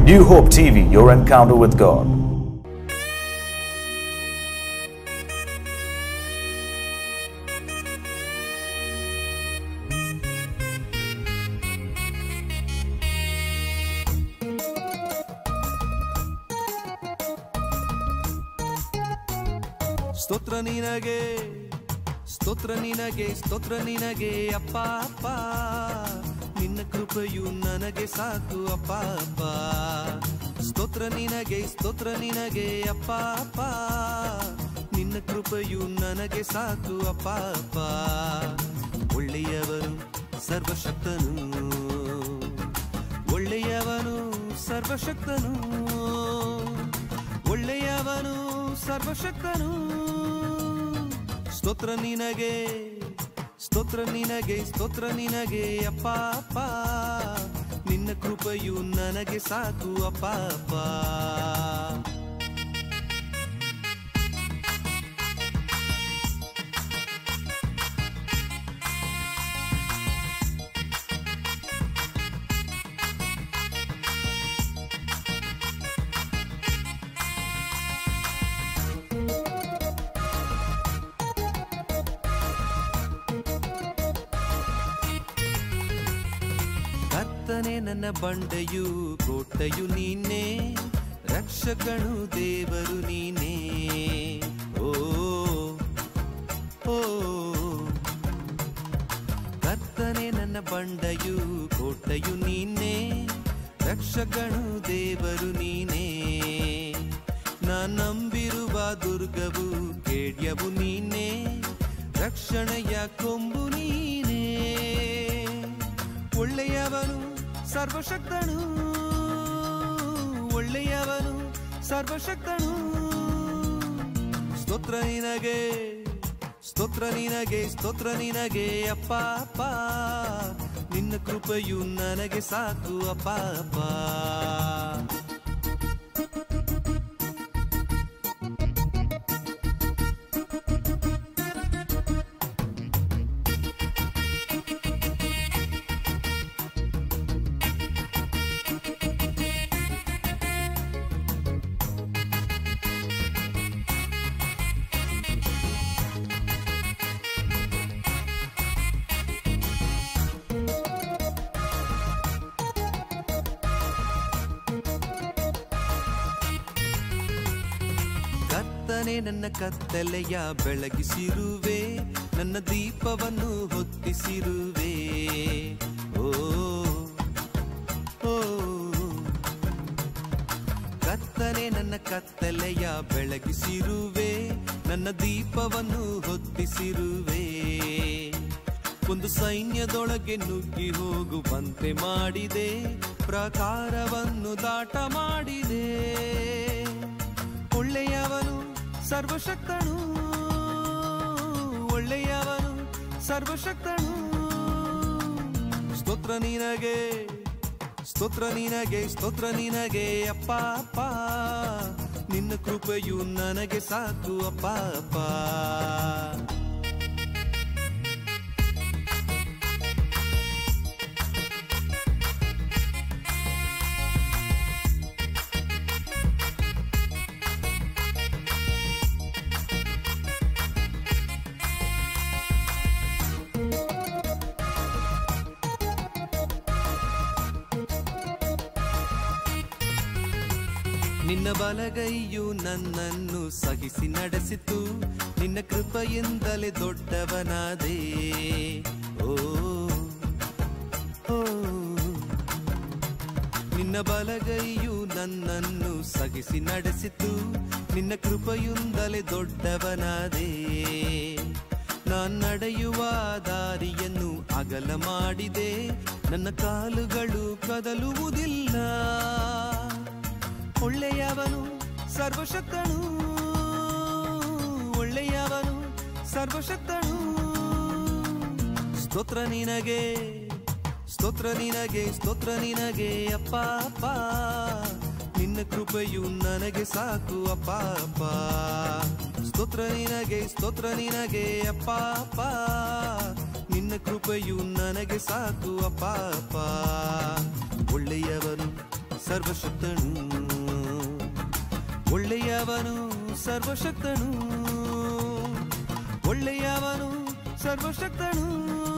New Hope TV, your encounter with God. ಸ್ತೋತ್ರ ನಿನಗೆ ಸ್ತೋತ್ರ ನಿನಗೆ ಸ್ತೋತ್ರ ನಿನಗೆ ಅಪ್ಪ ಅಪ್ಪ ನಿನ್ನ ಕೃಪೆಯು ನನಗೆ ಸಾಕು ಅಪ್ಪ ಅಪ್ಪ ಸ್ತೋತ್ರ ನಿನಗೆ ಸ್ತೋತ್ರ ನಿನಗೆ ಅಪ್ಪ ಅಪ್ಪ ನಿನ್ನ ಕೃಪೆಯು ನನಗೆ ಸಾಕು ಅಪ್ಪ ಅಪ್ಪ ಒಳ್ಳೆಯವನು ಸರ್ವಶಕ್ತನು ಒಳ್ಳೆಯವನು ಸರ್ವಶಕ್ತನು ಒಳ್ಳೆಯವನು ಸರ್ವಶಕ್ತನು ಸ್ತೋತ್ರ ನಿನಗೆ ಸ್ತೋತ್ರ ನಿನಗೆ ಸ್ತೋತ್ರ ನಿನಗೆ ಅಪ್ಪ ಅಪ್ಪ ನಿನ್ನ ಕೃಪೆಯು ನನಗೆ ಸಾಕು ಅಪ್ಪ ಅಪ್ಪ ಕರ್ತನೆ ನನ್ನ ಬಂಡೆಯು ಕೋಟೆಯು ನೀನೇ ರಕ್ಷಕನು ದೇವರು ನೀನೇ ಓ ಓ ಕರ್ತನೆ ನನ್ನ ಬಂಡೆಯು ಕೋಟೆಯು ನೀನೇ ರಕ್ಷಕನು ದೇವರು ನೀನೇ ನಾ ನಂಬಿರುವ ದುರ್ಗವು ಕೇಡ್ಯವು ನೀನೇ ರಕ್ಷಣೆಯ ಕೊಂಬು ನೀನೇ ಒಳ್ಳೆಯವನು ಸರ್ವಶಕ್ತನು ಒಳ್ಳೆಯವನು ಸರ್ವಶಕ್ತನು ಸ್ತೋತ್ರ ನಿನಗೆ ಸ್ತೋತ್ರ ನಿನಗೆ ಸ್ತೋತ್ರ ನಿನಗೆ ಅಪ್ಪ ಅಪ್ಪ ನಿನ್ನ ಕೃಪೆಯು ನನಗೆ ಸಾಕು ಅಪ್ಪ ಅಪ್ಪ ಕತ್ತನೆ ನನ್ನ ಕತ್ತಲೆಯ ಬೆಳಗಿಸಿರುವೆ ನನ್ನ ದೀಪವನ್ನು ಹೊತ್ತಿಸಿರುವೆ ಓ ಓ ಕತ್ತನೆ ನನ್ನ ಕತ್ತಲೆಯ ಬೆಳಗಿಸಿರುವೆ ನನ್ನ ದೀಪವನ್ನು ಹೊತ್ತಿಸಿರುವೆ ಒಂದು ಸೈನ್ಯದೊಳಗೆ ನುಗ್ಗಿ ಹೋಗುವಂತೆ ಮಾಡಿದೆ ಪ್ರಕಾರವನ್ನು ದಾಟ ಮಾಡಿದೆ ಒಳ್ಳೆಯವನು ಸರ್ವಶಕ್ತನು ಒಳ್ಳೆಯವನು ಸರ್ವಶಕ್ತನು ಸ್ತೋತ್ರ ನಿನಗೆ ಸ್ತೋತ್ರ ನಿನಗೆ ಸ್ತೋತ್ರ ನಿನಗೆ ಅಪ್ಪ ಅಪ್ಪ ನಿನ್ನ ಕೃಪೆಯು ನನಗೆ ಸಾಕು ಅಪ್ಪ ಅಪ್ಪ ನಿನ್ನ ಬಲಗೈಯು ನನ್ನನ್ನು ಸಹಿಸಿ ನಡೆಸಿತು ನಿನ್ನ ಕೃಪೆಯಿಂದಲೇ ದೊಡ್ಡವನಾದೆ ಓ ಓ ನಿನ್ನ ಬಲಗೈಯು ನನ್ನನ್ನು ಸಹಿಸಿ ನಡೆಸಿತು ನಿನ್ನ ಕೃಪೆಯಿಂದಲೇ ದೊಡ್ಡವನಾದೆ ನಾನ್ ನಡೆಯುವ ದಾರಿಯನ್ನು ಅಗಲ ಮಾಡಿದೆ ನನ್ನ ಕಾಲುಗಳು ಕದಲುವುದಿಲ್ಲ ಒಳ್ಳೆಯವನು ಸರ್ವಶಕ್ತನು ಒಳ್ಳೆಯವನು ಸರ್ವಶಕ್ತನು ಸ್ತೋತ್ರ ನಿನಗೆ ಸ್ತೋತ್ರ ನಿನಗೆ ಸ್ತೋತ್ರ ನಿನಗೆ ಅಪ್ಪ ಅಪ್ಪ ನಿನ್ನ ಕೃಪೆಯು ನನಗೆ ಸಾಕು ಅಪ್ಪ ಅಪ್ಪ ಸ್ತೋತ್ರ ನಿನಗೆ ಸ್ತೋತ್ರ ನಿನಗೆ ಅಪ್ಪ ಅಪ್ಪ ನಿನ್ನ ಕೃಪೆಯು ನನಗೆ ಸಾಕು ಅಪ್ಪ ಅಪ್ಪ ಒಳ್ಳೆಯವನು ಸರ್ವಶಕ್ತನು ಒಳ್ಳೆಯವನು ಸರ್ವಶಕ್ತನು ಒಳ್ಳೆಯವನು ಸರ್ವಶಕ್ತನು